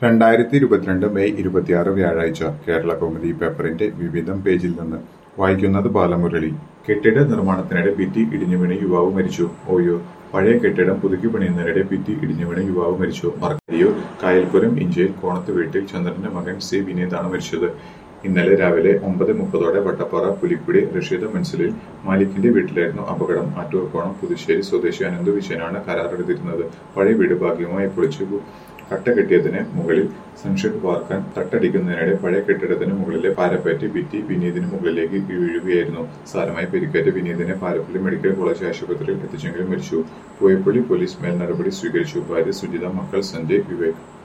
രണ്ടായിരത്തി ഇരുപത്തിരണ്ട് മെയ് ഇരുപത്തിയാറ് വ്യാഴാഴ്ച കേരള കൗമുദി പേപ്പറിന്റെ വിവിധം പേജിൽ നിന്ന് വായിക്കുന്നത് ബാലമുരളി കെട്ടിട നിർമ്മാണത്തിനിടെ ഭിത്തി ഇടിഞ്ഞു വീണ് യുവാവ് മരിച്ചു ഓയോ പഴയ കെട്ടിടം പുതുക്കി പണിയുന്നതിനിടെ ഭിത്തി ഇടിഞ്ഞു വീണ് യുവാവ് മരിച്ചു മറക്കരിയൂർ കായൽപുരം ഇഞ്ചയിൽ കോണത്ത് വീട്ടിൽ ചന്ദ്രന്റെ മകൻ സി വിനീതാണ് മരിച്ചത് ഇന്നലെ രാവിലെ ഒമ്പത് മുപ്പതോടെ വട്ടപ്പാറ പുലിക്കുടി റഷീദ് മൻസിലിൽ മാലിക്കിന്റെ വീട്ടിലായിരുന്നു അപകടം ആറ്റൂർക്കോണം പുതുശ്ശേരി സ്വദേശി അനന്ത് വിജയനാണ് കരാറെടുത്തിരുന്നത് പഴയ വീട് ഭാഗികമായി പൊളിച്ചു കട്ട കെട്ടിയതിന് മുകളിൽ സൺഷെഡ് വാർക്കാൻ തട്ടടിക്കുന്നതിനിടെ പഴയ കെട്ടിടത്തിന് മുകളിലെ പാരപ്പറ്റി ഭിത്തി വിനീതിന് മുകളിലേക്ക് വീഴുകയായിരുന്നു സാരമായി പരിക്കേറ്റ വിനീതിനെ പാലപ്പള്ളി മെഡിക്കൽ കോളേജ് ആശുപത്രിയിൽ എത്തിച്ചെങ്കിലും മരിച്ചു പൂയപ്പള്ളി പോലീസ് മേൽ നടപടി സ്വീകരിച്ചു ഭാര്യ സുജിത മക്കൾ സഞ്ജയ് വിവേക്